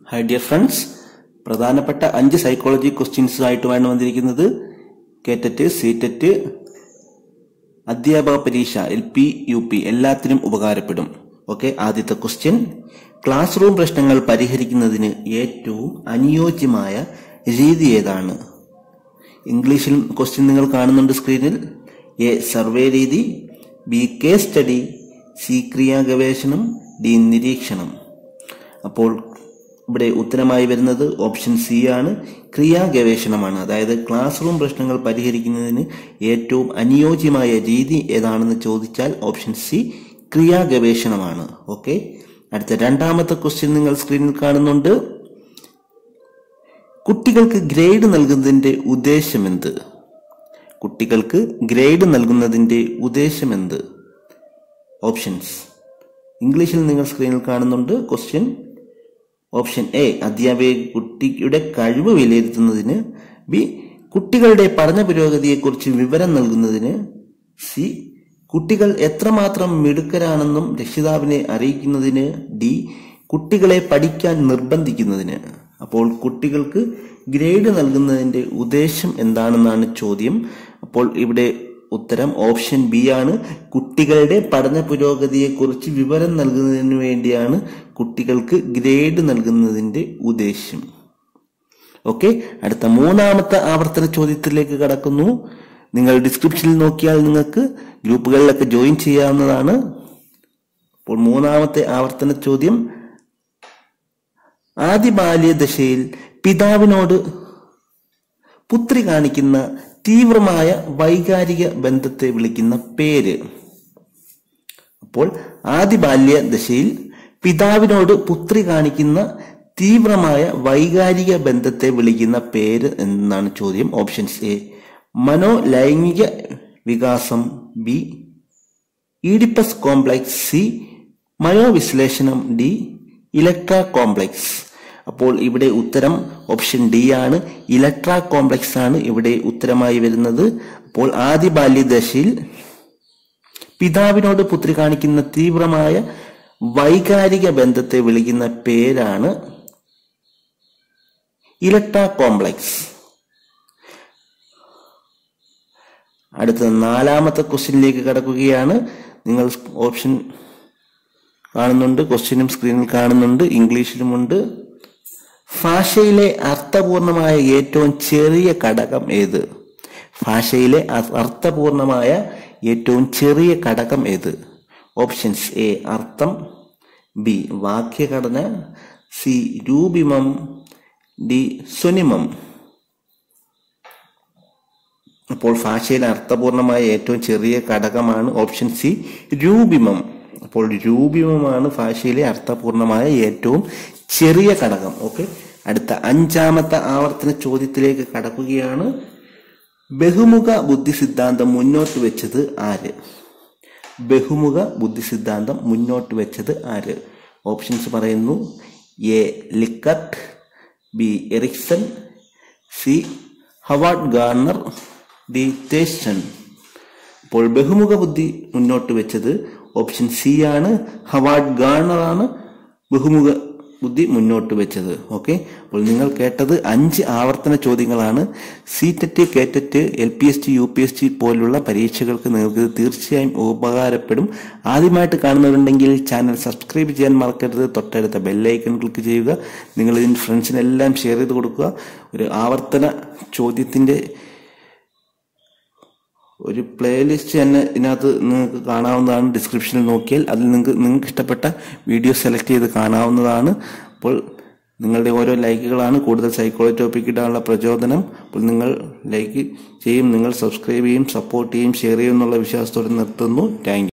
hi dear friends പ്രധാനപ്പെട്ട അഞ്ച് psychology questions ആയിട്ടുമാണ് വന്നിരിക്കുന്നത് കേറ്ററ്റ് സീറ്ററ്റ് അധ്യാപക പരീക്ഷ എൽ പി യു പി എല്ലാത്തിനും ഉപകാരപ്പെടും ഓക്കെ ആദ്യത്തെ ക്വസ്റ്റ്യൻ ക്ലാസ് റൂം പ്രശ്നങ്ങൾ പരിഹരിക്കുന്നതിന് ഏറ്റവും അനുയോജ്യമായ രീതി ഏതാണ് ഇംഗ്ലീഷിൽ ക്വസ്റ്റ്യൻ നിങ്ങൾ കാണുന്നുണ്ട് സ്ക്രീനിൽ എ സർവേ രീതി ബി കേസ് സ്റ്റഡി സി ക്രിയാ ഗവേഷണം ഡി നിരീക്ഷണം അപ്പോൾ ഇവിടെ ഉത്തരമായി വരുന്നത് ഓപ്ഷൻ സി ആണ് ക്രിയാ ഗവേഷണമാണ് അതായത് ക്ലാസ് റൂം പ്രശ്നങ്ങൾ പരിഹരിക്കുന്നതിന് ഏറ്റവും അനുയോജ്യമായ രീതി ഏതാണെന്ന് ചോദിച്ചാൽ ഓപ്ഷൻ സി ക്രിയാ ഗവേഷണമാണ് ഓക്കെ അടുത്ത രണ്ടാമത്തെ ക്വസ്റ്റ്യൻ നിങ്ങൾ സ്ക്രീനിൽ കാണുന്നുണ്ട് കുട്ടികൾക്ക് ഗ്രേഡ് നൽകുന്നതിന്റെ ഉദ്ദേശമെന്ത് കുട്ടികൾക്ക് ഗ്രേഡ് നൽകുന്നതിന്റെ ഉദ്ദേശമെന്ത് ഓപ്ഷൻസ് ഇംഗ്ലീഷിൽ നിങ്ങൾ സ്ക്രീനിൽ കാണുന്നുണ്ട് ക്വസ്റ്റ്യൻ ഓപ്ഷൻ എ അധ്യാപക കുട്ടിയുടെ കഴിവ് വിലയിരുത്തുന്നതിന് ബി കുട്ടികളുടെ പഠന പുരോഗതിയെക്കുറിച്ച് വിവരം നൽകുന്നതിന് സി കുട്ടികൾ എത്രമാത്രം മിടുക്കരാണെന്നും രക്ഷിതാവിനെ അറിയിക്കുന്നതിന് ഡി കുട്ടികളെ പഠിക്കാൻ നിർബന്ധിക്കുന്നതിന് അപ്പോൾ കുട്ടികൾക്ക് ഗ്രേഡ് നൽകുന്നതിന്റെ ഉദ്ദേശം എന്താണെന്നാണ് ചോദ്യം അപ്പോൾ ഇവിടെ ഉത്തരം ഓപ്ഷൻ ബി ആണ് കുട്ടികളുടെ പഠന പുരോഗതിയെക്കുറിച്ച് വിവരം നൽകുന്നതിന് വേണ്ടിയാണ് കുട്ടികൾക്ക് ഗ്രേഡ് നൽകുന്നതിന്റെ ഉദ്ദേശ്യം ഓക്കെ അടുത്ത മൂന്നാമത്തെ ആവർത്തന ചോദ്യത്തിലേക്ക് കടക്കുന്നു നിങ്ങൾ ഡിസ്ക്രിപ്ഷനിൽ നോക്കിയാൽ നിങ്ങൾക്ക് ഗ്രൂപ്പുകളിലൊക്കെ ജോയിൻ ചെയ്യാവുന്നതാണ് അപ്പോൾ മൂന്നാമത്തെ ആവർത്തന ചോദ്യം ആദ്യ ബാല്യദശയിൽ പിതാവിനോട് പുത്രി കാണിക്കുന്ന തീവ്രമായ വൈകാരിക ബന്ധത്തെ വിളിക്കുന്ന പേര് അപ്പോൾ ആദ്യ ബാല്യ ദശയിൽ പിതാവിനോട് പുത്രി കാണിക്കുന്ന തീവ്രമായ വൈകാരിക ബന്ധത്തെ വിളിക്കുന്ന പേര് എന്നാണ് ചോദ്യം ഓപ്ഷൻസ് എ മനോലൈംഗിക വികാസം ബി ഈഡിപ്പസ് കോംപ്ലക്സ് സി മനോവിശ്ലേഷണം ഡി ഇലക്ട്ര കോംപ്ലക്സ് അപ്പോൾ ഇവിടെ ഉത്തരം ഓപ്ഷൻ ഡി ആണ് ഇലക്ട്ര കോംപ്ലക്സ് ആണ് ഇവിടെ ഉത്തരമായി വരുന്നത് അപ്പോൾ ആദ്യ ബാല്യദശയിൽ പിതാവിനോട് പുത്രി കാണിക്കുന്ന തീവ്രമായ വൈകാരിക ബന്ധത്തെ വിളിക്കുന്ന പേരാണ് ഇലക്ട്ര കോംപ്ലക്സ് അടുത്ത നാലാമത്തെ ക്വസ്റ്റ്യനിലേക്ക് കടക്കുകയാണ് നിങ്ങൾ ഓപ്ഷൻ കാണുന്നുണ്ട് ക്വസ്റ്റ്യനും സ്ക്രീനിൽ കാണുന്നുണ്ട് ഇംഗ്ലീഷിലുമുണ്ട് ഭാഷയിലെ അർത്ഥപൂർണമായ ഏറ്റവും ചെറിയ ഘടകം ഏത് ഭാഷയിലെ അർത്ഥപൂർണമായ ഏറ്റവും ചെറിയ ഘടകം ഏത് ഓപ്ഷൻസ് എ അർത്ഥം ബി വാക്യഘടന സി രൂപിമം ഡി സ്വനിമം അപ്പോൾ ഭാഷയിലെ അർത്ഥപൂർണമായ ഏറ്റവും ചെറിയ ഘടകമാണ് ഓപ്ഷൻ സി രൂപിമം അപ്പോൾ രൂപിമമാണ് ഭാഷയിലെ അർത്ഥപൂർണമായ ഏറ്റവും ചെറിയ ഘടകം ഓക്കെ അടുത്ത അഞ്ചാമത്തെ ആവർത്തന ചോദ്യത്തിലേക്ക് കടക്കുകയാണ് ബഹുമുഖ ബുദ്ധി സിദ്ധാന്തം മുന്നോട്ട് വെച്ചത് ആര് ബഹുമുഖ ബുദ്ധി സിദ്ധാന്തം മുന്നോട്ട് വെച്ചത് ആര് ഓപ്ഷൻസ് പറയുന്നു A Likert B Erikson C Howard Gardner D Thurstone അപ്പോൾ ബഹുമുഖ ബുദ്ധി മുന്നോട്ട് വെച്ചത് ഓപ്ഷൻ സി ആണ് ഹവാർഡ് ഗാർണർ ആണ് ബഹുമുഖ ബുദ്ധി മുന്നോട്ട് വെച്ചത് ഓക്കെ അപ്പോൾ നിങ്ങൾ കേട്ടത് അഞ്ച് ആവർത്തന ചോദ്യങ്ങളാണ് C TET K TET L P S T U P S T പോലുള്ള പരീക്ഷകൾക്ക് നിങ്ങൾക്ക് തീർച്ചയായും ഉപകാരപ്പെടും ആദ്യമായിട്ട് കാണുന്നവരുണ്ടെങ്കിൽ ചാനൽ സബ്സ്ക്രൈബ് ചെയ്യാൻ മറക്കരുത് തൊട്ടടുത്ത ബെല്ലൈക്കൺ ക്ലിക്ക് ചെയ്യുക നിങ്ങൾ ഇതിന് ഫ്രണ്ട്സിനെല്ലാം ഷെയർ ചെയ്ത് കൊടുക്കുക ഒരു ആവർത്തന ചോദ്യത്തിന്റെ ഒരു പ്ലേലിസ്റ്റ് തന്നെ ഇതിനകത്ത് നിങ്ങൾക്ക് കാണാവുന്നതാണ് ഡിസ്ക്രിപ്ഷനിൽ നോക്കിയാൽ അതിൽ നിങ്ങൾക്ക് നിങ്ങൾക്ക് ഇഷ്ടപ്പെട്ട വീഡിയോ സെലക്ട് ചെയ്ത് കാണാവുന്നതാണ് അപ്പോൾ നിങ്ങളുടെ ഓരോ ലൈക്കുകളാണ് കൂടുതൽ സൈക്കോളജി ടോപ്പിക് ഇടാനുള്ള പ്രചോദനം അപ്പോൾ നിങ്ങൾ ലൈക്ക് ചെയ്യും നിങ്ങൾ സബ്സ്ക്രൈബ് ചെയ്യും സപ്പോർട്ട് ചെയ്യും ഷെയർ ചെയ്യും എന്നുള്ള വിശ്വാസത്തോടെ നിർത്തുന്നു താങ്ക്